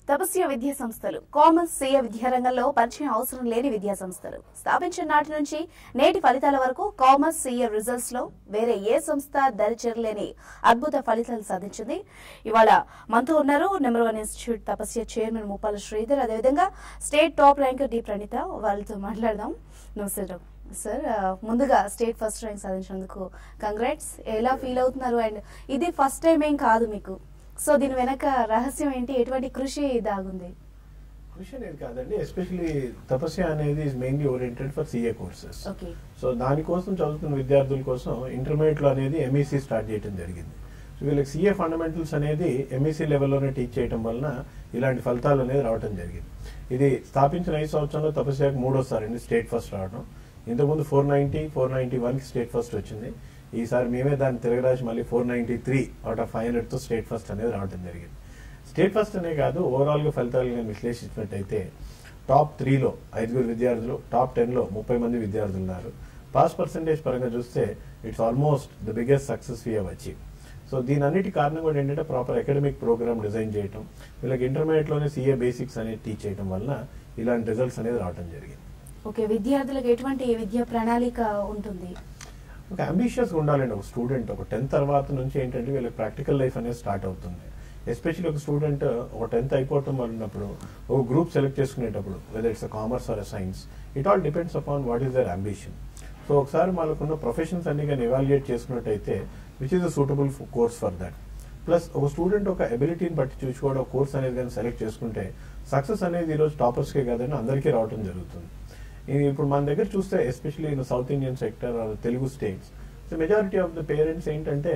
తపస్య విద్యా సంస్థలు కామర్స్ సేయ విద్యారంగంలో పరిచయం అవసరం లేని విద్యా సంస్థలు స్థాపించిన నాటి నుంచి నేటి ఫలితాల వరకు కామర్స్ సేయ రిజల్ట్స్ లో వేరే ఏ సంస్థ దరిచేరలేని అద్భుత ఫలితాలు సాధించింది ఇవాళ మనతో ఉన్నారు number one institute Tapasya chairman Muppala Sridhar అదేవిధంగా state top ranker D Praneetha వాళ్ళతో మాట్లాడదాం నమస్తే డాక్టర్. సార్ ఆ, ముందుగా స్టేట్ ఫస్ట్ ర్యాంక్ సాధించినందుకు కంగ్రాట్స్ ఎలా ఫీల్ అవుతున్నారు అండ్ ఇది ఫస్ట్ టైం ఏం కాదు మీకు సో దీని వెనక రహస్యం ఏంటి ఎటువంటి కృషి దాగుంది కృషి అనేది కాదండి ఎస్పెషలీ తపస్య అనేది is mainly oriented for CA courses okay so దానికోసం చదువుతున్న విద్యార్థుల కోసం ఇంటర్మీడియట్ లో అనేది ఎంఈసీ స్టార్ట్ చేయడం జరిగింది సో వీళ్ళకి సిఏ ఫండమెంటల్స్ అనేది ఎంఈసీ లెవెల్లోనే టీచ్ చేయడం వలన ఇలాంటి ఫలితాలు అనేది రావడం జరిగింది ఇది స్థాపించిన ఐదు సంవత్సరంలో తపస్యకు మూడోసారి అండి స్టేట్ ఫస్ట్ రావడం ఇంతకుముందు ఫోర్ నైన్టీ ఫోర్ నైన్టీ వన్కి స్టేట్ ఫస్ట్ వచ్చింది ఈసారి మేమే దాన్ని తిరగరాసి మళ్ళీ four ninety three out of five హండ్రెడ్తో స్టేట్ ఫస్ట్ అనేది రావడం జరిగింది స్టేట్ ఫస్ట్ అనే కాదు ఓవరాల్గా ఫలితాలు నేను విశ్లేషించినట్టయితే టాప్ త్రీలో ఐదుగురు విద్యార్థులు టాప్ టెన్లో ముప్పై మంది విద్యార్థులు ఉన్నారు పాస్ పర్సంటేజ్ పరంగా చూస్తే it's almost the biggest success we have achieve so దీని అన్నిటి కారణం కూడా ఏంటంటే ప్రాపర్ అకాడమిక్ ప్రోగ్రామ్ డిజైన్ చేయటం వీళ్ళకి ఇంటర్మీడియట్లోనే సీఏ బేసిక్స్ అనేది టీచ్ చేయడం వలన ఇలాంటి రిజల్ట్స్ అనేది రావడం జరిగింది ఓకే విద్యార్థులకు ఎటువంటి విద్యా ప్రణాళిక ఉంటుంది ఒక అంబిషియస్ ఉండాలండి ఒక స్టూడెంట్ ఒక టెన్త్ తర్వాత నుంచి ఏంటంటే వీళ్ళకి ప్రాక్టికల్ లైఫ్ అనేది స్టార్ట్ అవుతుంది ఎస్పెషల్లీ ఒక స్టూడెంట్ ఒక టెన్త్ అయిపోవటం వల్లనప్పుడు ఒక గ్రూప్ సెలెక్ట్ చేసుకునేటప్పుడు whether it's commerce or science it all depends upon what is their ambition so ఒకసారి వాళ్ళకున్న ప్రొఫెషన్స్ అన్ని కానీ ఎవాల్యుయేట్ చేసుకున్నట్టయితే which is a suitable course for that plus ఒక స్టూడెంట్ ఒక ఎబిలిటీని బట్టి చూసి కూడా ఒక కోర్స్ అనేది కానీ సెలెక్ట్ చేసుకుంటే సక్సెస్ అనేది ఈరోజు టాపర్స్కే కాదని అందరికీ రావడం జరుగుతుంది ఇది ఇప్పుడు మన దగ్గర చూస్తే especially in South Indian sector or Telugu states so majority of the parents ఏంటంటే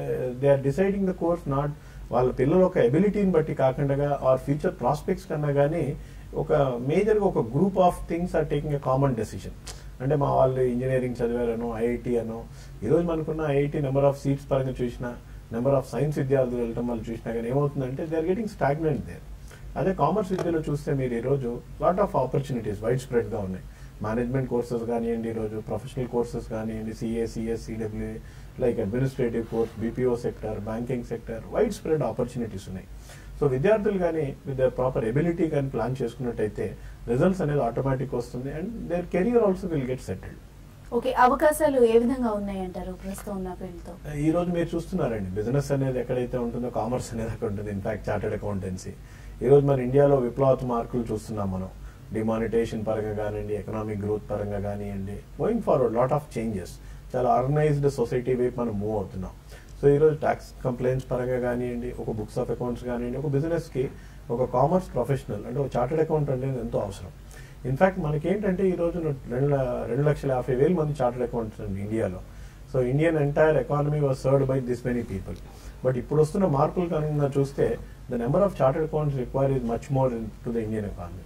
they are deciding the course not వాళ్ళ పిల్లల ఒక ఎబిలిటీని బట్టి కాకుండా ఆర్ ఫ్యూచర్ ప్రాస్పెక్ట్స్ కన్నా కానీ ఒక మేజర్గా ఒక group of things are taking a common decision అంటే మా వాళ్ళు ఇంజనీరింగ్ చదివారనో ఐఐటి అనో ఈరోజు మనకున్న ఐఐటి నెంబర్ ఆఫ్ సీట్స్ పరంగా చూసినా నెంబర్ ఆఫ్ సైన్స్ విద్యార్థులు వెళ్ళటం వాళ్ళు చూసినా కానీ ఏమవుతుందంటే they are getting stagnant there అదే కామర్స్ విద్యలో చూస్తే మీరు ఈరోజు లాట్ ఆఫ్ ఆపర్చునిటీస్ వైడ్ స్ప్రెడ్గా ఉన్నాయి మేనేజ్మెంట్ కోర్సెస్ కానివ్వండి ఈరోజు ప్రొఫెషనల్ కోర్సెస్ కానివ్వండి CA CS CW like administrative course BPO sector banking sector wide spread opportunities ఉన్నాయి సో విద్యార్థులు కానీ విత్ ప్రాపర్ ఎబిలిటీ కానీ ప్లాన్ చేసుకున్నట్టయితే రిజల్ట్స్ అనేది ఆటోమేటిక్ వస్తుంది and their career also will get settled okay అవకాశాలు ఏ విధంగా ఉన్నాయంటారు ప్రస్తుతం ఉన్న ఫీల్డ్తో ఈ రోజు మీరు చూస్తున్నారండి బిజినెస్ అనేది ఎక్కడైతే ఉంటుందో కామర్స్ అనేది అక్కడ ఉంటుంది ఇన్ఫాక్ట్ చార్టెడ్ అకౌంటెన్సీ ఈ రోజు మన ఇండియాలో విప్లవాత్మ మార్కులు చూస్తున్నాం మనం డిమానిటేషన్ పరంగా కానివ్వండి ఎకనామిక్ గ్రోత్ పరంగా కానివ్వండి going forward lot of changes చాలా ఆర్గనైజ్డ్ సొసైటీ వైపు మనం మూవ్ అవుతున్నాం సో ఈరోజు ట్యాక్స్ కంప్లైంట్స్ పరంగా కానివ్వండి ఒక బుక్స్ ఆఫ్ అకౌంట్స్ కానివ్వండి ఒక బిజినెస్కి ఒక కామర్స్ ప్రొఫెషనల్ అంటే ఒక చార్టెడ్ అకౌంట్ అనేది ఎంతో అవసరం ఇన్ఫాక్ట్ మనకేంటంటే ఈ రోజు రెండు ల- రెండు లక్షల యాభై వేల మంది చార్టెడ్ అకౌంట్స్ అండి ఇండియాలో so Indian entire economy was served by this many people but ఇప్పుడు వస్తున్న మార్పులు కనుక చూస్తే the number of chartered accounts require is much more to the Indian economy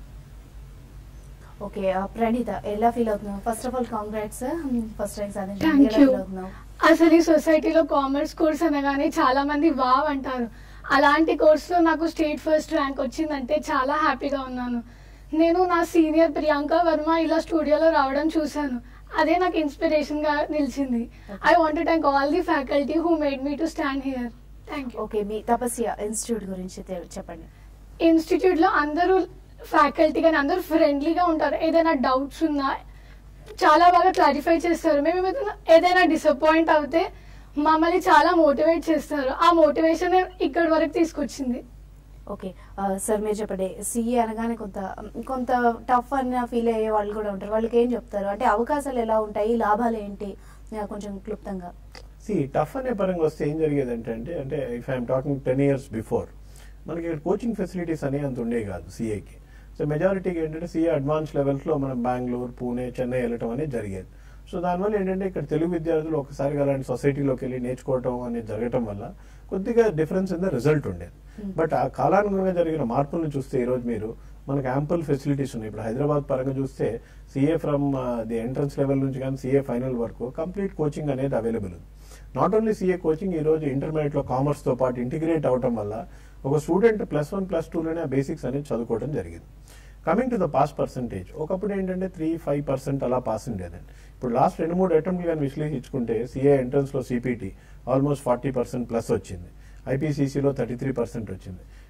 okay ఆ, ప్రణీత ఎలా ఫీల్ అవుతున్నావు first of all congrats first rank సాధించావు thank ఎలా యూ ఫీల్ అవుతున్నావు అసలు ఈ సొసైటీలో కామర్స్ కోర్స్ అనగానే చాలా మంది వావ్ అంటారు అలాంటి కోర్సులో నాకు స్టేట్ ఫస్ట్ ర్యాంక్ వచ్చిందంటే చాలా హ్యాపీగా ఉన్నాను నేను నా సీనియర్ ప్రియాంక వర్మ ఇలా స్టూడియోలో రావడం చూశాను అదే నాకు ఇన్స్పిరేషన్ గా నిలిచింది I want thank all the faculty who made me to stand here thank you okay మీ తపస్య ఇన్స్టిట్యూట్ గురించి తె- చెప్పండి ఇన్స్టిట్యూట్ లో అందరూ ఫ్యాకల్టీ కానీ అందరూ ఫ్రెండ్లీగా ఉంటారు ఏదైనా డౌట్స్ ఉన్నా చాలా బాగా క్లారిఫై చేస్తారు మేము ఏదైనా ఏదైనా డిసప్పాయింట్ అవుతే మమ్మల్ని చాలా మోటివేట్ చేస్తారు ఆ మోటివేషన్ ఇక్కడి వరకు తీసుకొచ్చింది ఓకే ఆ, సార్ మీరు చెప్పండి సిఏ అనగానే కొంత కొంత టఫ్ అని ఫీల్ అయ్యే వాళ్ళు కూడా ఉంటారు వాళ్ళకి ఏం చెప్తారు అంటే అవకాశాలు ఎలా ఉంటాయి లాభాలు ఏంటి ఆ, కొంచెం క్లుప్తంగా సి టఫ్ అనే పరంగా వస్తే ఏం జరిగేది అంటే అంటే if I'm talking ten years before మనకి ఇక్కడ కోచింగ్ ఫెసిలిటీస్ అనేవి అంత ఉండేవి కాదు సిఏకి సో మెజారిటీకి ఏంటంటే సిఏ అడ్వాన్స్ లెవెల్స్లో మనం బెంగళూరు పూణే చెన్నై వెళ్ళటం అనేది జరిగేది సో దానివల్ల ఏంటంటే ఇక్కడ తెలుగు విద్యార్థులు ఒకసారి అలాంటి సొసైటీలోకి వెళ్ళి నేర్చుకోవటం అనేది జరగటం వల్ల కొద్దిగా డిఫరెన్స్ ఇన్ ద రిజల్ట్ ఉండేది బట్ ఆ కాలానుగుణంగా జరిగిన మార్పులను చూస్తే ఈరోజు మీరు మనకు యాంపుల్ ఫెసిలిటీస్ ఉన్నాయి ఇప్పుడు హైదరాబాద్ పరంగా చూస్తే CA from the entrance level నుంచి కానీ సిఏ ఫైనల్ వరకు కంప్లీట్ కోచింగ్ అనేది అవైలబుల్ ఉంది నాట్ ఓన్లీ సిఏ కోచింగ్ ఈ రోజు ఇంటర్మీడియట్ లో కామర్స్ తో పాటు ఇంటిగ్రేట్ అవటం వల్ల ఒక స్టూడెంట్ ప్లస్ వన్ ప్లస్ టూలోనే ఆ బేసిక్స్ అనేది చదువుకోవడం జరిగింది coming to the pass percentage ఒకప్పుడు ఏంటంటే త్రీ ఫైవ్ పర్సెంట్ అలా పాస్ ఉండేదండి ఇప్పుడు లాస్ట్ రెండు మూడు అటెంప్ట్లు కానీ విశ్లేషించుకుంటే సిఏ ఎంట్రన్స్ లో CPT almost forty percent plus వచ్చింది ఐపీసీసీలో థర్టీ త్రీ పర్సెంట్ వచ్చింది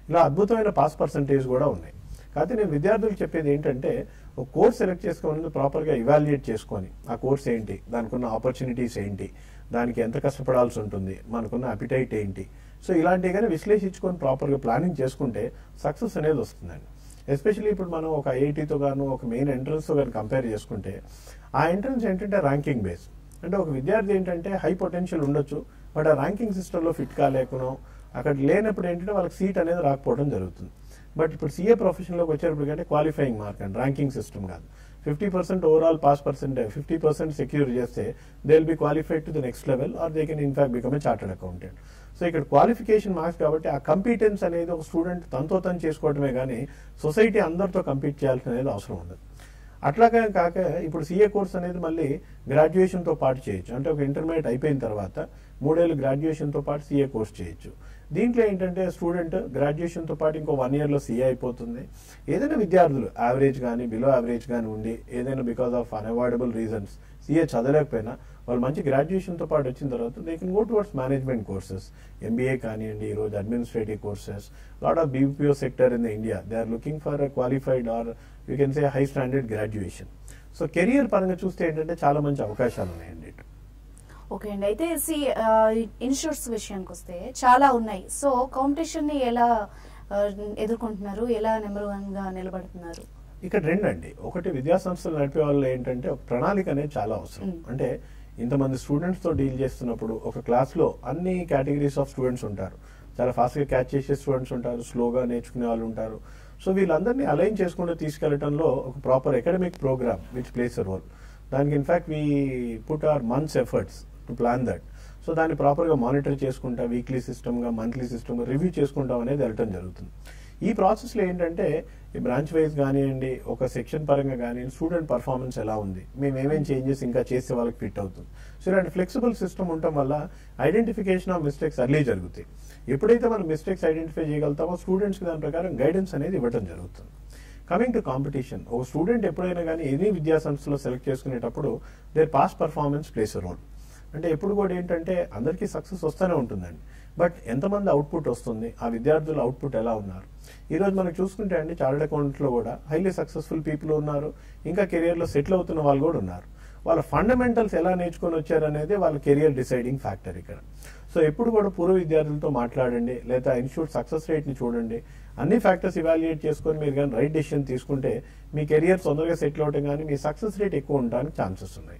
ఇలా అద్భుతమైన పాస్ పర్సంటేజ్ కూడా ఉన్నాయి కాకపోతే నేను విద్యార్థులకు చెప్పేది ఏంటంటే ఒక కోర్స్ సెలెక్ట్ చేసుకోవాలని ప్రాపర్గా ఇవాల్యుయేట్ చేసుకొని ఆ కోర్స్ ఏంటి దానికి ఉన్న ఆపర్చునిటీస్ ఏంటి దానికి ఎంత కష్టపడాల్సి ఉంటుంది మనకున్న అపిటైట్ ఏంటి సో ఇలాంటివి కానీ విశ్లేషించుకొని ప్రాపర్గా ప్లానింగ్ చేసుకుంటే సక్సెస్ అనేది వస్తుందండి ఎస్పెషల్లీ ఇప్పుడు మనం ఒక ఐఐటీతో గాను ఒక మెయిన్ ఎంట్రన్స్తో కానీ కంపేర్ చేసుకుంటే ఆ ఎంట్రన్స్ ఏంటంటే ర్యాంకింగ్ బేస్ అంటే ఒక విద్యార్థి ఏంటంటే హై పొటెన్షియల్ ఉండొచ్చు బట్ ఆ ర్యాంకింగ్ సిస్టంలో ఫిట్ కాలేకనో అక్కడ లేనప్పుడు ఏంటంటే వాళ్ళకి సీట్ అనేది రాకపోవడం జరుగుతుంది బట్ ఇప్పుడు సీఏ ప్రొఫెషన్లోకి వచ్చేటప్పుడు కంటే qualifying mark and ranking system కాదు fifty percent overall pass percent fifty percent secure చేస్తే they will be qualified to the next level or they can in fact become a chartered accountant so ఇక్కడ qualification marks కాబట్టి ఆ competence అనేది ఒక student తనతో తను చేసుకోవడమే కానీ సొసైటీ అందరితో కంపీట్ చేయాల్సిన అనేది అవసరం ఉండదు అట్లాగే కాక ఇప్పుడు సీఏ కోర్స్ అనేది మళ్ళీ గ్రాడ్యుయేషన్తో పాటు చేయొచ్చు అంటే ఒక ఇంటర్మీడియట్ అయిపోయిన తర్వాత మూడేళ్ళు గ్రాడ్యుయేషన్తో పాటు సీఏ కోర్స్ చేయొచ్చు దీంట్లో ఏంటంటే స్టూడెంట్ గ్రాడ్యుయేషన్తో పాటు ఇంకో వన్ ఇయర్లో సీఏ అయిపోతుంది ఏదైనా విద్యార్థులు యావరేజ్ కానీ బిలో యావరేజ్ కానీ ఉండి ఏదైనా because of unavoidable reasons CA చదవలేకపోయినా వాళ్ళు మంచి గ్రాడ్యుయేషన్తో పాటు వచ్చిన తర్వాత they can go towards management courses MBA కానివ్వండి ఈరోజు administrative courses lot of BPO sector in India they are looking for qualified or you can say high standard graduation so career పరంగా చూస్తే ఏంటంటే చాలా మంచి అవకాశాలు ఉన్నాయండి ఇటు ఓకే అండి అయితే సి ఇన్స్టిట్యూట్స్ విషయానికి వస్తే చాలా ఉన్నాయి సో కాంపిటీషన్ ని ఎలా ఆ, ఎదుర్కొంటున్నారు ఎలా నెంబర్ వన్ గా నిలబడుతున్నారు ఇక్కడ రెండు అండి ఒకటి విద్యా సంస్థలు నడిపే వాళ్ళు ఏంటంటే ఒక ప్రణాళిక అనేది చాలా అవసరం Mm. అంటే ఇంతమంది స్టూడెంట్స్ తో డీల్ చేస్తున్నప్పుడు ఒక క్లాస్ లో అన్ని కేటగిరీస్ ఆఫ్ స్టూడెంట్స్ ఉంటారు చాలా ఫాస్ట్ గా క్యాచ్ చేసే స్టూడెంట్స్ ఉంటారు స్లోగా నేర్చుకునే వాళ్ళు ఉంటారు సో వీళ్ళందరినీ అలైన్ చేసుకుంటూ తీసుకెళ్లడంలో ఒక proper academic programme which plays a role దానికి in fact we put our months efforts to plan that so దాన్ని ప్రాపర్గా మానిటర్ చేసుకుంటా వీక్లీ సిస్టమ్గా మంత్లీ సిస్టమ్గా రివ్యూ చేసుకుంటాం అనేది వెళ్ళటం జరుగుతుంది ఈ ప్రాసెస్లో ఏంటంటే ఈ బ్రాంచ్ వైజ్ కానివ్వండి ఒక సెక్షన్ పరంగా కానీ స్టూడెంట్ పర్ఫార్మెన్స్ ఎలా ఉంది మేము ఏమేం చేంజెస్ ఇంకా చేస్తే వాళ్ళకి ఫిట్ అవుతుంది సో ఇలాంటి ఫ్లెక్సిబుల్ సిస్టమ్ ఉండటం వల్ల ఐడెంటిఫికేషన్ ఆఫ్ మిస్టేక్స్ అర్లీ జరుగుతాయి ఎప్పుడైతే మనం మిస్టేక్స్ ఐడెంటిఫై చేయగలుగుతామో స్టూడెంట్స్కి దాని ప్రకారం గైడెన్స్ అనేది ఇవ్వడం జరుగుతుంది కమింగ్ టు కాంపిటీషన్ ఒక స్టూడెంట్ ఎప్పుడైనా కానీ ఎనీ విద్యా సంస్థలో సెలెక్ట్ చేసుకునేటప్పుడు their past performance plays role అంటే ఎప్పుడు కూడా ఏంటంటే అందరికీ సక్సెస్ వస్తూనే ఉంటుందండి బట్ ఎంతమంది అవుట్పుట్ వస్తుంది ఆ విద్యార్థుల అవుట్పుట్ ఎలా ఉన్నారు ఈ రోజు మనం చూసుకుంటే అండి చార్టెడ్ అకౌంట్లో కూడా హైలీ సక్సెస్ఫుల్ పీపుల్ ఉన్నారు ఇంకా కెరియర్లో సెటిల్ అవుతున్న వాళ్ళు కూడా ఉన్నారు వాళ్ళ ఫండమెంటల్స్ ఎలా నేర్చుకొని వచ్చారనేది వాళ్ళ కెరియర్ డిసైడింగ్ ఫ్యాక్టర్ ఇక్కడ సో ఎప్పుడు కూడా పూర్వ విద్యార్థులతో మాట్లాడండి లేదా ఇన్స్టిట్యూట్ సక్సెస్ రేట్ని చూడండి అన్ని ఫ్యాక్టర్స్ ఇవాల్యుయేట్ చేసుకొని మీరు కానీ రైట్ డెసిషన్ తీసుకుంటే మీ కెరియర్ తొందరగా సెటిల్ అవటం కానీ మీ సక్సెస్ రేట్ ఎక్కువ ఉండడానికి ఛాన్సెస్ ఉన్నాయి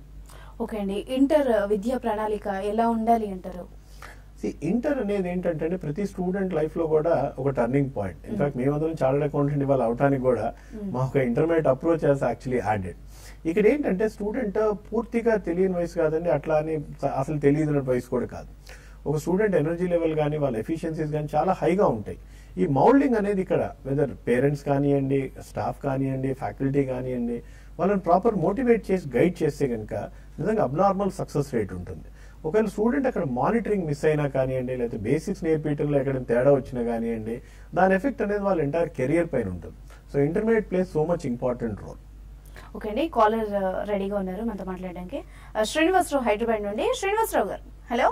ఓకే అండి ఇంటర్ విద్యా ప్రణాళిక ఎలా ఉండాలి అంటారు ఇంటర్ అనేది ఏంటంటే ప్రతి స్టూడెంట్ లైఫ్ లో కూడా ఒక టర్నింగ్ పాయింట్ ఇన్ఫాక్ట్ మేమందరం చార్టెడ్ అకౌంటెంట్ ఇవాళ అవటానికి కూడా మా ఒక intermediate approach as actually added ఇక్కడ ఏంటంటే స్టూడెంట్ పూర్తిగా తెలియని వయసు కాదండి అట్లా అని అసలు తెలియని వయసు కూడా కాదు ఒక స్టూడెంట్ ఎనర్జీ లెవెల్ కానీ వాళ్ళ ఎఫిషియన్సీస్ కానీ చాలా హైగా ఉంటాయి ఈ మౌల్డింగ్ అనేది ఇక్కడ వెదర్ పేరెంట్స్ కానివ్వండి స్టాఫ్ కానివ్వండి ఫ్యాకల్టీ కానివ్వండి వాళ్ళని ప్రాపర్ మోటివేట్ చేసి గైడ్ చేస్తే కనుక నిజంగా అబ్నార్మల్ సక్సెస్ రేట్ ఉంటుంది ఒకవేళ స్టూడెంట్ అక్కడ మానిటరింగ్ మిస్ అయినా కానివ్వండి లేకపోతే బేసిక్స్ నేర్పించడంలో ఎక్కడ తేడా వచ్చినా కానివ్వండి దాని ఎఫెక్ట్ అనేది వాళ్ళ ఎంటైర్ కెరియర్ పైన ఉంటుంది so intermediate plays so much important role okay అండి కాలర్ రెడీగా ఉన్నారు మనతో మాట్లాడడానికి ఆ, శ్రీనివాసరావు హైదరాబాద్ నుండి శ్రీనివాసరావు గారు హలో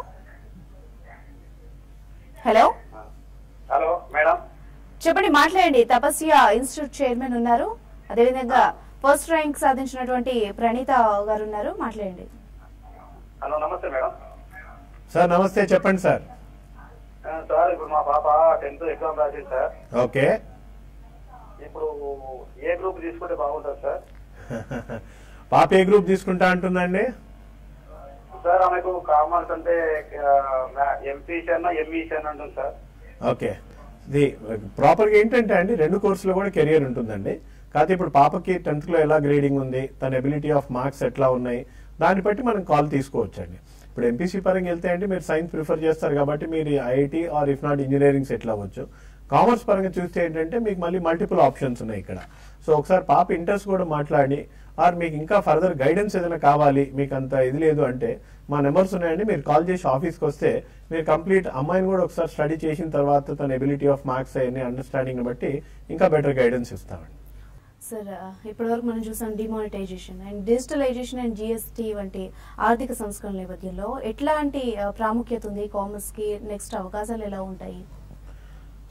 హలో హలో మేడం చెప్పండి మాట్లాడండి తపస్య ఇన్స్టిట్యూట్ చైర్మన్ ఉన్నారు అదేవిధంగా ఫస్ట్ ర్యాంక్ సాధించినటువంటి ప్రణీత గారు ఉన్నారు మాట్లాడండి హలో నమస్తే మేడం సార్ నమస్తే చెప్పండి సార్ ఆ, సార్ ఇప్పుడు మా పాప టెన్త్ ఎగ్జామ్ రాసింది సార్ ఓకే ఇప్పుడు ఏ గ్రూప్ తీసుకుంటే బాగుంటుంది సార్ పాప ఏ గ్రూప్ తీసుకుంటా అంటుందండి సార్ ఆమెకు కామర్స్ అంటే ఎంపీ అన్న ఎంఈ అన్న అంటుంది సార్ ఓకే ఇది ప్రాపర్గా ఏంటంటే అండి రెండు కోర్సులో కూడా కెరియర్ ఉంటుందండి కాకపోతే ఇప్పుడు పాపకి టెన్త్ లో ఎలా గ్రేడింగ్ ఉంది తన ఎబిలిటీ ఆఫ్ మార్క్స్ ఎట్లా ఉన్నాయి దాన్ని బట్టి మనం కాల్ తీసుకోవచ్చండి ఇప్పుడు ఎంపీసీ పరంగా వెళ్తే అండి మీరు సైన్స్ ప్రిఫర్ చేస్తారు కాబట్టి మీరు IIT or if not engineering settle అవ్వచ్చు కామర్స్ పరంగా చూస్తే ఏంటంటే మీకు మళ్ళీ మల్టిపుల్ ఆప్షన్స్ ఉన్నాయి ఇక్కడ సో ఒకసారి పాప ఇంట్రెస్ట్ కూడా మాట్లాడి ఆర్ మీకు ఇంకా ఫర్దర్ గైడెన్స్ ఏదైనా కావాలి మీకు అంత ఇది లేదు అంటే మా నెంబర్స్ ఉన్నాయండి మీరు కాల్ చేసి ఆఫీస్కి వస్తే మీరు కంప్లీట్ అమ్మాయిని కూడా ఒకసారి స్టడీ చేసిన తర్వాత తన ఎబిలిటీ ఆఫ్ మార్క్స్ అవన్నీ అండర్స్టాండింగ్ బట్టి ఇంకా బెటర్ గైడెన్స్ ఇస్తామండి సార్ ఇప్పటి వరకు మనం చూసాం demonetisation and digitalisation and GST వంటి ఆర్థిక సంస్కరణ నేపథ్యంలో ఎట్లాంటి ఆ, ప్రాముఖ్యత ఉంది కామర్స్ కి నెక్స్ట్ అవకాశాలు ఎలా ఉంటాయి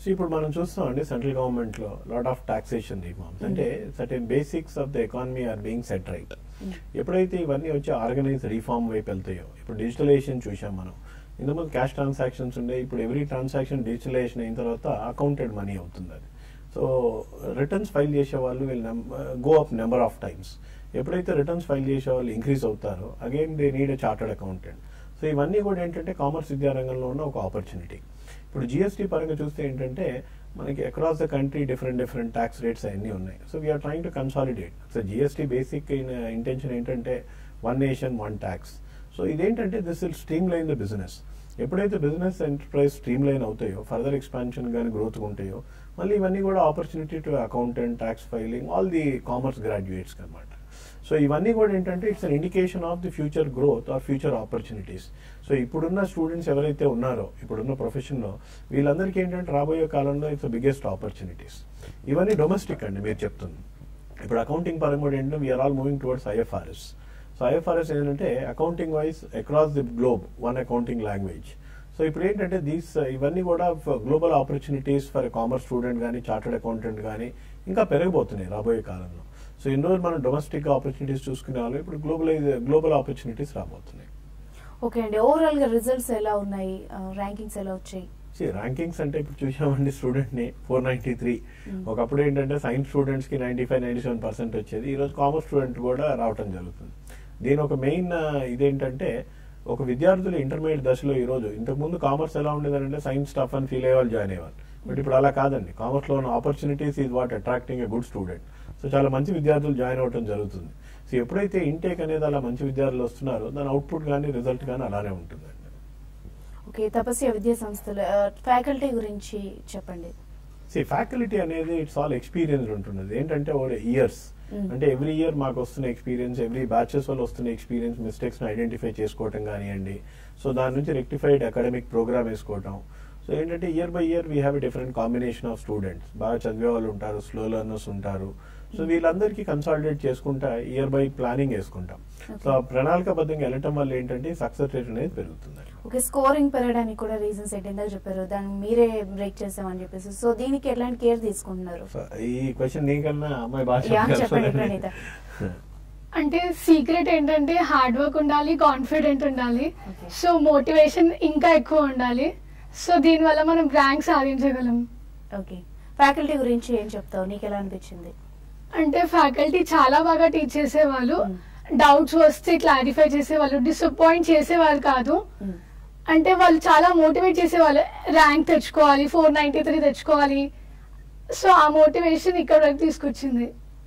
సో ఇప్పుడు మనం చూస్తాం అండి సెంట్రల్ గవర్నమెంట్ లో లాట్ ఆఫ్ టాక్సేషన్ రిఫార్మ్స్ అంటే certain basics of the economy are being set right ఎప్పుడైతే ఇవన్నీ వచ్చి ఆర్గనైజ్ రిఫార్మ్ వైపు వెళ్తాయో ఇప్పుడు డిజిటలైజేషన్ చూసాం మనం ఇంతకుముందు క్యాష్ ట్రాన్సాక్షన్స్ ఉండే ఇప్పుడు ఎవ్రీ ట్రాన్సాక్షన్ డిజిటలైజేషన్ అయిన తర్వాత అకౌంటెడ్ మనీ అవుతుంది అది సో రిటర్న్స్ ఫైల్ చేసే వాళ్ళు వీళ్ళు go up number of times ఎప్పుడైతే రిటర్న్స్ ఫైల్ చేసే వాళ్ళు ఇంక్రీజ్ అవుతారో again they need a chartered accountant so ఇవన్నీ కూడా ఏంటంటే కామర్స్ విద్యారంగంలో ఉన్న ఒక ఆపర్చునిటీ ఇప్పుడు జిఎస్టీ పరంగా చూస్తే ఏంటంటే మనకి across the country different different tax rates అన్నీ ఉన్నాయి so we are trying to consolidate so GST basic intention ఏంటంటే one nation one tax so ఇదేంటంటే this will streamline the business ఎప్పుడైతే బిజినెస్ ఎంటర్ప్రైజ్ స్ట్రీమ్ లైన్ అవుతాయో further expansion కానీ growth ఉంటాయో మళ్ళీ ఇవన్నీ కూడా opportunity to accountant tax filing all the commerce graduates అనమాట సో ఇవన్నీ కూడా ఏంటంటే it's an indication of the future growth are future opportunities so ఇప్పుడున్న స్టూడెంట్స్ ఎవరైతే ఉన్నారో ఇప్పుడున్న ప్రొఫెషన్లో వీళ్ళందరికీ ఏంటంటే రాబోయే కాలంలో ఇట్స్ బిగ్గెస్ట్ ఆపర్చునిటీస్ ఇవన్నీ డొమెస్టిక్ అండి మీరు చెప్తుంది ఇప్పుడు అకౌంటింగ్ పరంగా కూడా ఏంటంటే we are all moving towards IFRS so IFRS ఏంటంటే accounting wise across the globe one accounting language so ఇప్పుడు ఏంటంటే దీస్ ఇవన్నీ కూడా global opportunities for commerce student కానీ చార్టెడ్ అకౌంటెంట్ కానీ ఇంకా పెరగబోతున్నాయి రాబోయే కాలంలో సో ఇన్ని రోజులు మనం డొమెస్టిక్ ఆపర్చునిటీస్ చూసుకునే వాళ్ళు ఇప్పుడు గ్లోబలైజ్ గ్లోబల్ ఆపర్చునిటీస్ రాబోతున్నాయి ఓకే అండి ఓవరాల్ గా రిజల్ట్స్ ఎలా ఉన్నాయి ర్యాంకింగ్స్ ఎలా వచ్చాయి ర్యాంకింగ్స్ అంటే ఇప్పుడు చూసామండి స్టూడెంట్ ని ఫోర్ నైన్టీ త్రీ ఒకప్పుడు ఏంటంటే సైన్స్ స్టూడెంట్స్ కి ninety five ninety seven percent వచ్చేది ఈ రోజు కామర్స్ స్టూడెంట్ కూడా రావటం జరుగుతుంది దీని ఒక మెయిన్ ఇదేంటంటే ఒక విద్యార్థులు ఇంటర్మీడియట్ దశలో ఈ రోజు ఇంతకు ముందు కామర్స్ ఎలా ఉండేదంటే సైన్స్ స్టఫ్ అని ఫీల్ అయ్యేవాళ్ళు జాయిన్ అయ్యేవాళ్ళు బట్ ఇప్పుడు అలా కాదండి కామర్స్ లో ఉన్న opportunities is what attracting a good student so చాలా మంచి విద్యార్థులు జాయిన్ అవ్వడం జరుగుతుంది సో ఎప్పుడైతే ఇంటేక్ అనేది అలా మంచి విద్యార్థులు వస్తున్నారో దాని అవుట్పుట్ కానీ రిజల్ట్ కానీ అలానే ఉంటుందండి ఓకే తపస్య విద్యా సంస్థలు ఫ్యాకల్టీ గురించి చెప్పండి సి ఫ్యాకల్టీ అనేది ఇట్స్ ఆల్ ఎక్స్పీరియన్స్ ఉంటున్నది ఏంటంటే ఓ ఇయర్స్ Mm. అంటే ఎవ్రీ ఇయర్ మాకు వస్తున్న ఎక్స్పీరియన్స్ ఎవ్రీ బ్యాచెస్ వల్ల వస్తున్న ఎక్స్పీరియన్స్ మిస్టేక్స్ ని ఐడెంటిఫై చేసుకోవటం కానివ్వండి సో దాని నుంచి రెక్టిఫైడ్ అకాడమిక్ ప్రోగ్రామ్ వేసుకోవటం సో ఏంటంటే year by year we have different combination of students బాగా చదివే వాళ్ళు ఉంటారు స్లో లెర్నర్స్ ఉంటారు సో వీళ్ళందరికీ కన్సాలిడేట్ చేసుకుంటా ఇయర్ బై ప్లానింగ్ వేసుకుంటాం సో ఆ ప్రణాళికబద్ధంగా వెళ్ళటం వల్ల ఏంటంటే సక్సెస్ రేట్ అనేది పెరుగుతుంది ఓకే స్కోరింగ్ పెరగడానికి కూడా రీజన్స్ ఏంటి ఇందాక చెప్పారు దాన్ని మీరే బ్రేక్ చేసామని చెప్పేసి సో దీనికి ఎలాంటి కేర్ తీసుకుంటున్నారు సో ఈ క్వశ్చన్ నీకన్నా అమ్మాయి భాష యా, చెప్పండి, ప్రణీత. అంటే సీక్రెట్ ఏంటంటే హార్డ్ వర్క్ ఉండాలి కాన్ఫిడెంట్ ఉండాలి Okay. సో మోటివేషన్ ఇంకా ఎక్కువ ఉండాలి సో దీనివల్ల మనం ర్యాంక్ సాధించగలం ఓకే ఫ్యాకల్టీ గురించి ఏం చెప్తావు నీకు ఎలా అనిపించింది అంటే ఫ్యాకల్టీ చాలా బాగా టీచ్ చేసేవాళ్ళు Mm. డౌట్స్ వస్తే క్లారిఫై చేసేవాళ్ళు డిసప్పాయింట్ చేసేవాళ్ళు కాదు Mm. అంటే వాళ్ళు చాలా మోటివేట్ చేసేవాళ్ళు ర్యాంక్ తెచ్చుకోవాలి ఫోర్ నైన్టీ త్రీ తెచ్చుకోవాలి సో ఆ మోటివేషన్ ఇక్కడ వరకు తీసుకొచ్చింది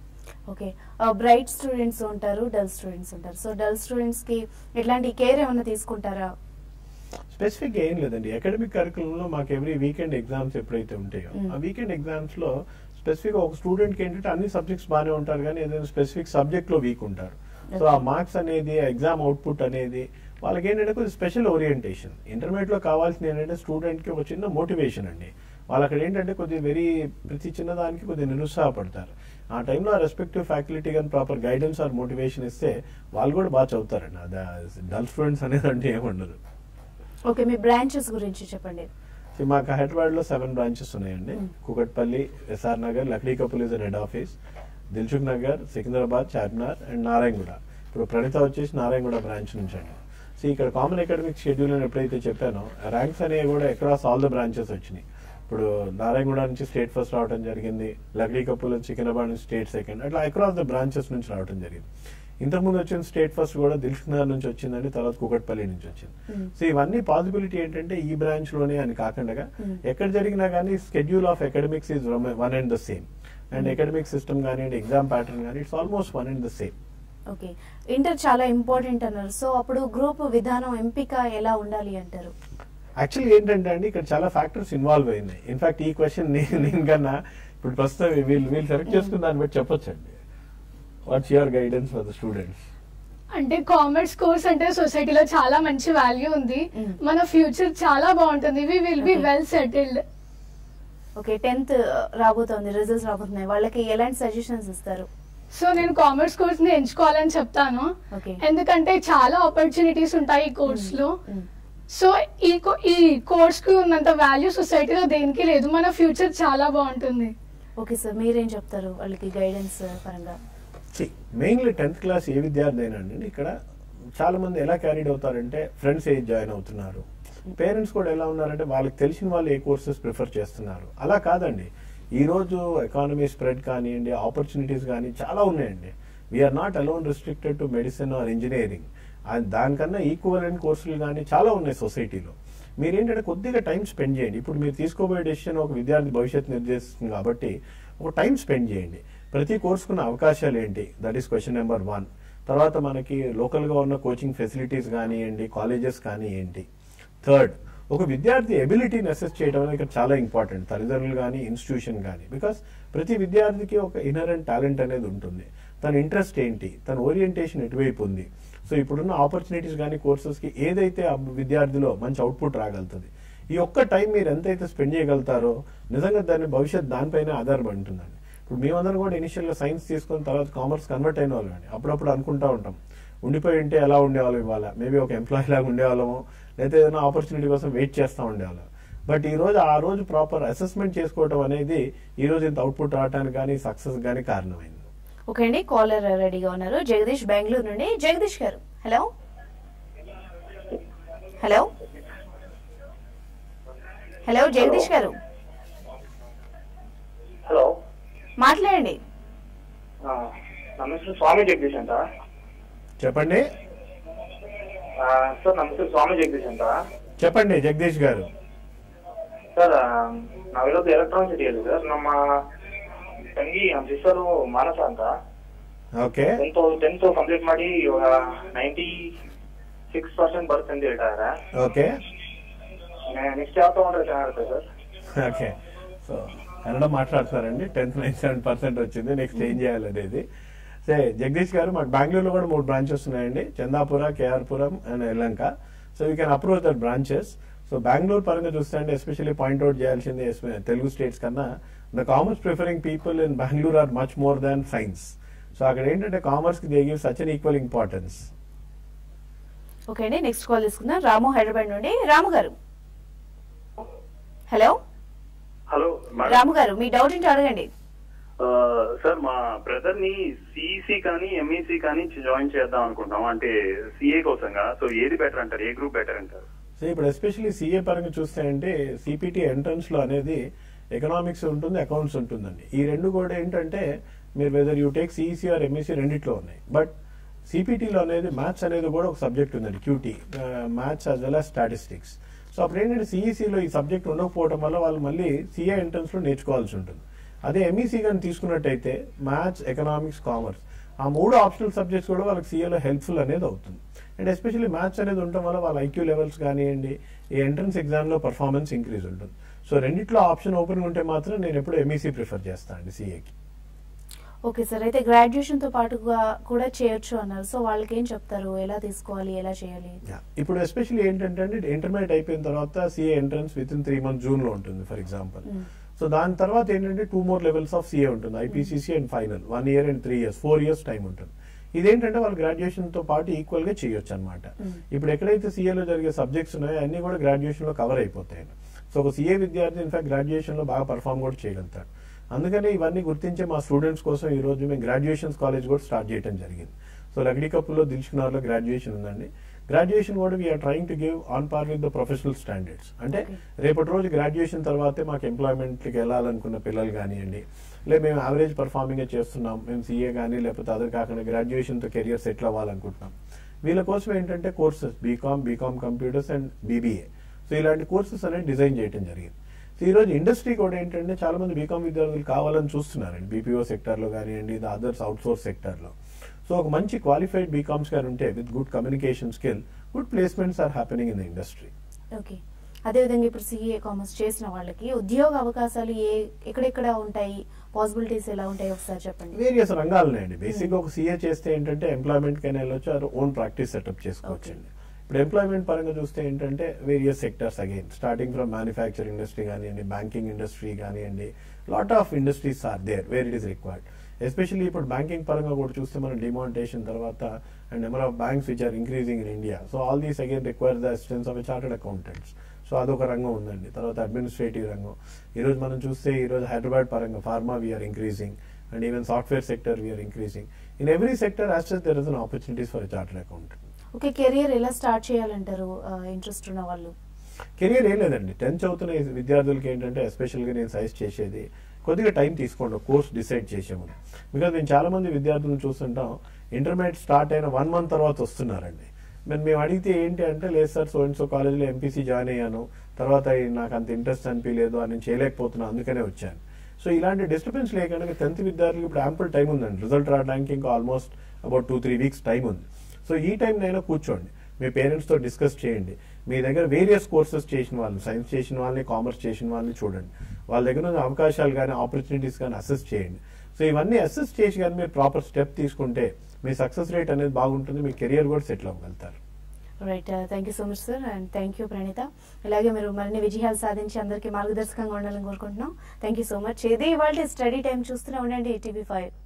ఓకే బ్రైట్ స్టూడెంట్స్ ఉంటారు డల్ స్టూడెంట్స్ ఉంటారు సో డల్ స్టూడెంట్స్ కి ఎట్లాంటి కేర్ ఏమైనా తీసుకుంటారా స్పెసిఫిక్ ఏం లేదండి అకాడమిక్ కరికులంలో మాకు ఎవ్రీ వీకెండ్ ఎగ్జామ్స్ ఎప్పుడైతే ఉంటాయో Mm. ఆ వీకెండ్ ఎగ్జామ్స్ లో స్పెసిఫిక్ ఒక స్టూడెంట్ కి ఏంటంటే అన్ని సబ్జెక్ట్స్ బాగానే ఉంటారు కానీ ఏదైనా స్పెసిఫిక్ సబ్జెక్ట్ లో వీక్ ఉంటారు సో ఆ మార్క్స్ అనేది ఎగ్జామ్ అవుట్పుట్ అనేది వాళ్ళకి ఏంటంటే కొంచెం స్పెషల్ ఓరియంటేషన్ ఇంటర్మీడియట్ లో కావాల్సింది ఏంటంటే స్టూడెంట్ కి ఒక చిన్న మోటివేషన్ అండి వాళ్ళు అక్కడ ఏంటంటే కొద్దిగా వెరీ ప్రతి చిన్న దానికి కొద్దిగా నిరుత్సాహపడతారు ఆ టైంలో ఆ రెస్పెక్టివ్ ఫ్యాకల్టీ కానీ ప్రాపర్ గైడెన్స్ ఆర్ మోటివేషన్ ఇస్తే వాళ్ళు కూడా బాగా చదువుతారండి అది డల్ స్టూడెంట్స్ అనేది అంటే ఏముండదు ఓకే మీ బ్రాంచెస్ గురించి చెప్పండి సో మాకు హైదరాబాద్ లో సెవెన్ బ్రాంచెస్ ఉన్నాయండి Mm. Kukatpally SR Nagar Lakdi Kapul is head office Dilsukh Nagar Secunderabad Charminar and Narayanguda ఇప్పుడు ప్రణిత వచ్చేసి నారాయణగూడ బ్రాంచ్ నుంచి అండి సో ఇక్కడ కామన్ అకాడమిక్ షెడ్యూల్ అని ఎప్పుడైతే చెప్పానో ర్యాంక్స్ అనేవి కూడా అక్రాస్ ఆల్ ద బ్రాంచెస్ వచ్చినాయి ఇప్పుడు నారాయణగూడ నుంచి స్టేట్ ఫస్ట్ రావడం జరిగింది లక్డీ కపుల్ సికింద్రాబాద్ నుంచి స్టేట్ సెకండ్ అట్లా అక్రాస్ ద బ్రాంచెస్ నుంచి రావడం జరిగింది ఇంతకుముందు వచ్చిన స్టేట్ ఫస్ట్ కూడా దిల్సుఖ్ నగర్ నుంచి వచ్చిందండి తర్వాత కుకట్పల్లి నుంచి వచ్చింది Mm. సో ఇవన్నీ పాసిబిలిటీ ఏంటంటే ఈ బ్రాంచ్ లోనే అని కాకుండా Mm. ఎక్కడ జరిగినా కానీ schedule of academics is one and the same and academic system కానివ్వండి ఎగ్జామ్ ప్యాటర్న్ కానీ it's almost one and the same okay inter చాలా ఇంపార్టెంట్ అన్నారు సో అప్పుడు గ్రూప్ విధానం ఎంపిక ఎలా ఉండాలి అంటారు యాక్చువల్లీ ఏంటంటే అండి ఇక్కడ చాలా ఫ్యాక్టర్స్ ఇన్వాల్వ్ అయింది ఇన్ఫాక్ట్ ఈ క్వశ్చన్ నేను కన్నా ఇప్పుడు ప్రస్తుతం వీళ్ళు వీళ్ళు సెలెక్ట్ చేసుకున్న దాన్ని బట్టి చెప్పొచ్చండి what's your guidance for the students అంటే కామర్స్ కోర్స్ అంటే సొసైటీలో చాలా మంచి వాల్యూ ఉంది Mm. మన ఫ్యూచర్ చాలా బాగుంటుంది we will be Okay. Well settled okay tenth రాబోతోంది రిజల్ట్స్ రాబోతున్నాయి వాళ్ళకి ఎలాంటి సజెషన్స్ ఇస్తారు సో నేను కామర్స్ కోర్స్ ని ఎంచుకోవాలని చెప్తాను ఓకే ఎందుకంటే చాలా ఆపర్చునిటీస్ ఉంటాయి ఈ కోర్స్ లో Mm. సో ఈ కో- ఈ కోర్స్కి ఉన్నంత వాల్యూ సొసైటీలో దేనికి లేదు మన ఫ్యూచర్ చాలా బాగుంటుంది ఓకే సార్ మీరేం చెప్తారు వాళ్ళకి గైడెన్స్ పరంగా మెయిన్లీ టెన్త్ క్లాస్ ఏ విద్యార్థి అయినా అండి ఇక్కడ చాలా మంది ఎలా క్యారీడ్ అవుతారంటే ఫ్రెండ్స్ ఏ జాయిన్ అవుతున్నారు పేరెంట్స్ కూడా ఎలా ఉన్నారంటే వాళ్ళకి తెలిసిన వాళ్ళు ఏ కోర్సెస్ ప్రిఫర్ చేస్తున్నారు అలా కాదండి ఈ రోజు ఎకానమీ స్ప్రెడ్ కానివ్వండి ఆపర్చునిటీస్ కానీ చాలా ఉన్నాయండి we are not alone restricted to medicine or engineering దానికన్నా ఈక్వలెంట్ కోర్సులు కానీ చాలా ఉన్నాయి సొసైటీలో మీరు ఏంటంటే కొద్దిగా టైం స్పెండ్ చేయండి ఇప్పుడు మీరు తీసుకోబోయే డెసిషన్ ఒక విద్యార్థి భవిష్యత్తు నిర్దేశిస్తుంది కాబట్టి ఒక టైం స్పెండ్ చేయండి ప్రతి కోర్సుకున్న అవకాశాలు ఏంటి that is question number one తర్వాత మనకి లోకల్గా ఉన్న కోచింగ్ ఫెసిలిటీస్ కానివ్వండి కాలేజెస్ కానీ ఏంటి థర్డ్ ఒక విద్యార్థి ఎబిలిటీని అసెస్ చేయడం అనేది ఇక్కడ చాలా ఇంపార్టెంట్ తల్లిదండ్రులు కానీ ఇన్స్టిట్యూషన్ కానీ బికాస్ ప్రతి విద్యార్థికి ఒక ఇన్హరెంట్ టాలెంట్ అనేది ఉంటుంది తన ఇంట్రెస్ట్ ఏంటి తన ఓరియంటేషన్ ఎటువైపు ఉంది సో ఇప్పుడున్న ఆపర్చునిటీస్ కానీ కోర్సెస్కి ఏదైతే ఆ విద్యార్థిలో మంచి అవుట్పుట్ రాగలుగుతుంది ఈ ఒక్క టైం మీరు ఎంతైతే స్పెండ్ చేయగలుగుతారో నిజంగా దాని భవిష్యత్ దానిపైన ఆధారపడి ఉంటుందండి ఇప్పుడు మేమందరం కూడా ఇనిషియల్గా సైన్స్ తీసుకున్న తర్వాత కామర్స్ కన్వర్ట్ అయిన వాళ్ళండి అప్పుడప్పుడు అనుకుంటా ఉంటాం ఉండిపోయి ఉంటే ఎలా ఉండేవాళ్ళం ఇవాళ మేబీ ఒక ఎంప్లాయీ లాగా ఉండేవాళ్ళము లేదా ఏదైనా ఆపర్చునిటీ కోసం వెయిట్ చేస్తూ ఉండేవాళ్ళం బట్ ఈ రోజు ఆ రోజు ప్రాపర్ అసెస్మెంట్ చేసుకోవడం అనేది ఈ రోజు ఇంత అవుట్పుట్ రావడానికి కానీ సక్సెస్ కానీ కారణమైంది ఓకే అండి కాలర్ రెడీగా ఉన్నారు జగదీష్ బెంగళూరు నుండి జగదీష్ గారు హలో హలో హలో జగదీష్ గారు హలో మాట్లాడండి ఆ, నమస్తే స్వామి జగదీష్ అంట చెప్పండి ఆ, సార్ నమస్తే స్వామి జగదీష్ అంట చెప్పండి జగదీష్ గారు ಸರ್ ನಾವಿರೋದು ಎಲೆಕ್ಟ್ರಾನಿಕ್ ಸಿಟಿಯಲ್ಲಿ ಸರ್ ನಮ್ಮ ತಂಗಿ ನಮ್ಮ ಸಿಸ್ಟರು ಮಾನಸ ಅಂತ ఓకే ಟೆಂತ್ ಟೆಂತ್ ಕಂಪ್ಲೀಟ್ ಮಾಡಿ ಇವಾಗ ನೈಂಟಿ ಸಿಕ್ಸ್ ಪರ್ಸೆಂಟ್ ಬರುತ್ತೆ ಅಂತ ಹೇಳ್ತಾರೆ ఓకే ನೆಕ್ಸ್ಟ್ ಯಾವ ತಗೊಂಡ್ರೆ ಚೆನ್ನಾಗಿರುತ್ತೆ ಸರ್ ఓకే సో కన్నడ మాట్లాడుతున్నారండి టెన్త్ నైన్ సెవెన్ పర్సెంట్ వచ్చింది నెక్స్ట్ ఏం చేయాలి అనేది సరే జగదీష్ గారు మాకు బెంగళూరులో కూడా మూడు బ్రాంచెస్ ఉన్నాయండి Chandapura KR Puram and Yelahanka so you can approach that branches so Bengaluru పరంగా చూస్తే అంటే ఎస్పెషల్లీ పాయింట్అవుట్ చేయాల్సింది ఎస్పె- తెలుగు స్టేట్స్ కన్నా the commerce preferring people in Bengaluru are much more than science so అక్కడ ఏంటంటే కామర్స్ కి they give such an equal importance okay అండి నెక్స్ట్ కాల్ తీసుకుందాం రాము హైదరాబాద్ నుండి రాము గారు హలో హలో మేడం రాము గారు మీ డౌట్ ఏంటో అడగండి ఆ, సార్ మా బ్రదర్ ని సిఈసి కానీ ఎంఈసి కానీ జాయిన్ చేద్దాం అనుకుంటాం అంటే సిఏ కోసంగా సో ఏది బెటర్ అంటారు ఏ గ్రూప్ బెటర్ అంటారు సో ఇప్పుడు ఎస్పెషల్లీ సిఏ పరంగా చూస్తే అంటే సిపిటి ఎంట్రన్స్ లో అనేది ఎకనామిక్స్ ఉంటుంది అకౌంట్స్ ఉంటుందండి ఈ రెండు కూడా ఏంటంటే మీరు whether you take CEC or MEC రెండిట్లో ఉన్నాయి బట్ సిపిటిలో అనేది మ్యాథ్స్ అనేది కూడా ఒక సబ్జెక్ట్ ఉందండి QT maths as well as statistics so అప్పుడు ఏంటంటే సిఈసిలో ఈ సబ్జెక్ట్ ఉండకపోవడం వల్ల వాళ్ళు మళ్ళీ సిఏ ఎంట్రన్స్ లో నేర్చుకోవాల్సి ఉంటుంది అదే ఎంఈసీ కానీ తీసుకున్నట్టయితే మ్యాథ్స్ ఎకనామిక్స్ కామర్స్ ఆ మూడు ఆప్షనల్ సబ్జెక్ట్స్ కూడా వాళ్ళకి సీఏలో హెల్ప్ఫుల్ అనేది అవుతుంది అండ్ ఎస్పెషల్లీ మ్యాథ్స్ అనేది ఉండటం వల్ల వాళ్ళ ఐక్యూ లెవెల్స్ కానివ్వండి ఈ ఎంట్రన్స్ ఎగ్జామ్లో పర్ఫార్మెన్స్ ఇంక్రీజ్ ఉంటుంది సో రెండిట్లో ఆప్షన్ ఓపెన్ ఉంటే మాత్రం నేను ఎప్పుడు ఎంఈసీ ప్రిఫర్ చేస్తాను అండి సీఏకి ఓకే సార్ అయితే గ్రాడ్యుయేషన్ తో పాటుగా కూడా చేయొచ్చు అన్నారు సో వాళ్ళకి ఏం చెప్తారు ఎలా తీసుకోవాలి ఎలా చేయాలి Yeah. ఇప్పుడు ఎస్పెషల్లీ ఏంటంటే అండి ఇంటర్మీడియట్ అయిపోయిన తర్వాత CA entrance with in three months June లో ఉంటుంది ఫర్ ఎగ్జాంపుల్ సో దాని తర్వాత ఏంటంటే two more levels of CA ఉంటుంది IPCC and final one year and three years four years time ఉంటుంది ఇదేంటంటే వాళ్ళు గ్రాడ్యుయేషన్ తో పాటు ఈక్వల్ గా చేయొచ్చు అనమాట ఇప్పుడు ఎక్కడైతే సిఏలో జరిగే సబ్జెక్ట్స్ ఉన్నాయో అన్ని కూడా గ్రాడ్యుయేషన్ లో కవర్ అయిపోతాయి సో ఒక సిఏ విద్యార్థి ఇన్ఫాక్ట్ గ్రాడ్యుయేషన్ లో బాగా పర్ఫామ్ కూడా చేయగలుగుతాడు అందుకని ఇవన్నీ గుర్తించే మా స్టూడెంట్స్ కోసం ఈ రోజు మేము గ్రాడ్యుయేషన్స్ కాలేజ్ కూడా స్టార్ట్ చేయడం జరిగింది సో లగ్డీ కప్పులో దిల్చుకున్నారులో గ్రాడ్యుయేషన్ ఉందండి గ్రాడ్యుయేషన్ కూడా we're trying to give on par with the professional standards అంటే రేపటి రోజు గ్రాడ్యుయేషన్ తర్వాతే మాకు ఎంప్లాయ్మెంట్కి వెళ్ళాలనుకున్న పిల్లలు కానివ్వండి లేదు మేము యావరేజ్ పర్ఫార్మింగ్ చేస్తున్నాం మేము సీఏ కానీ లేకపోతే అదే కాకుండా గ్రాడ్యుయేషన్తో కెరియర్ సెటిల్ అవ్వాలనుకుంటున్నాం వీళ్ళ కోసం ఏంటంటే courses BCom BCom computers and BBA so ఇలాంటి కోర్సెస్ అనేది డిజైన్ చేయడం జరిగింది సో ఈ రోజు ఇండస్ట్రీ కూడా ఏంటంటే చాలా మంది బీకామ్ విద్యార్థులు కావాలని చూస్తున్నారండి బీపీఓ సెక్టార్లో కానివ్వండి ద అదర్స్ అవుట్సోర్స్ సెక్టార్లో సో ఒక మంచి క్వాలిఫైడ్ బీకామ్స్ గారు ఉంటే with good communication skill good placements are happening in the industry okay అదేవిధంగా ఇప్పుడు సిఏ కామర్స్ చేసిన వాళ్ళకి ఉద్యోగ అవకాశాలు ఏ ఎక్కడెక్కడ ఉంటాయి పాసిబిలిటీస్ ఎలా ఉంటాయి ఒకసారి చెప్పండి వేరియస్ రంగాలు ఉన్నాయండి బేసిక్ గా ఒక సీఏ చేస్తే ఏంటంటే ఎంప్లాయ్మెంట్ కైనా వెళ్ళొచ్చు అది ఓన్ ప్రాక్టీస్ సెటప్ చేసుకోవచ్చు అండి ఇప్పుడు ఎంప్లాయ్మెంట్ పరంగా చూస్తే ఏంటంటే various sectors again starting from manufacturing industry కానివ్వండి బ్యాంకింగ్ ఇండస్ట్రీ కానివ్వండి lot of industries are there where it is required especially ఇప్పుడు బ్యాంకింగ్ పరంగా కూడా చూస్తే మనం డిమానిటేషన్ తర్వాత and number of banks which are increasing in India so all these again require the assistance of chartered accountants so అదొక రంగం ఉందండి తర్వాత అడ్మినిస్ట్రేటివ్ రంగం ఈరోజు మనం చూస్తే ఈరోజు హైదరాబాద్ పరంగా pharma we're increasing and even software sector we're increasing in every sector as there is an opportunities for chartered accountant okay career ఎలా స్టార్ట్ చేయాలంటారు ఇంట్రెస్ట్ ఉన్న వాళ్ళు కెరియర్ ఏం లేదండి టెన్త్ చదువుతున్న ఈ విద్యార్థులకి ఏంటంటే ఎస్పెషల్గా నేను సజెస్ట్ చేసేది కొద్దిగా టైం తీసుకోండి కోర్స్ డిసైడ్ చేసే ముందు బికాజ్ నేను చాలా మంది విద్యార్థులను చూస్తుంటాం ఇంటర్మీడియట్ స్టార్ట్ అయిన వన్ మంత్ తర్వాత వస్తున్నారండి మరి మేము అడిగితే ఏంటి అంటే లేదు సార్ సో అండ్ సో కాలేజ్లో ఎంపీసీ జాయిన్ అయ్యాను తర్వాత ఈ నాకు అంత ఇంట్రెస్ట్ అనిపించలేదు అని నేను చేయలేకపోతున్నాను అందుకనే వచ్చాను సో ఇలాంటి డిస్టర్బెన్స్ లేకుండా టెన్త్ విద్యార్థులకు ఇప్పుడు యాంపుల్ టైం ఉందండి రిజల్ట్ రావడానికి ఇంకా almost about two three weeks time ఉంది సో ఈ టైం నైనా కూర్చోండి మీ పేరెంట్స్తో డిస్కస్ చేయండి మీ దగ్గర వేరియస్ కోర్సెస్ చేసిన వాళ్ళు సైన్స్ చేసిన వాళ్ళని కామర్స్ చేసిన వాళ్ళని చూడండి వాళ్ళ దగ్గర ఉన్న అవకాశాలు కానీ ఆపర్చునిటీస్ కానీ అసెస్ చేయండి సో ఇవన్నీ అసెస్ చేసి కానీ మీరు ప్రాపర్ స్టెప్ తీసుకుంటే మీ సక్సెస్ రేట్ అనేది బాగుంటుంది మీ కెరియర్ కూడా సెటిల్ అవ్వగలుగుతారు right thank you so much sir and thank you Praneetha ఇలాగే మీరు మరిన్ని విజయాలు సాధించి అందరికీ మార్గదర్శకంగా ఉండాలని కోరుకుంటున్నాం థ్యాంక్ యూ సో మచ్ ఇది ఇవాళ స్టడీ టైం చూస్తూనే ఉండండి టీవీ ఫైవ్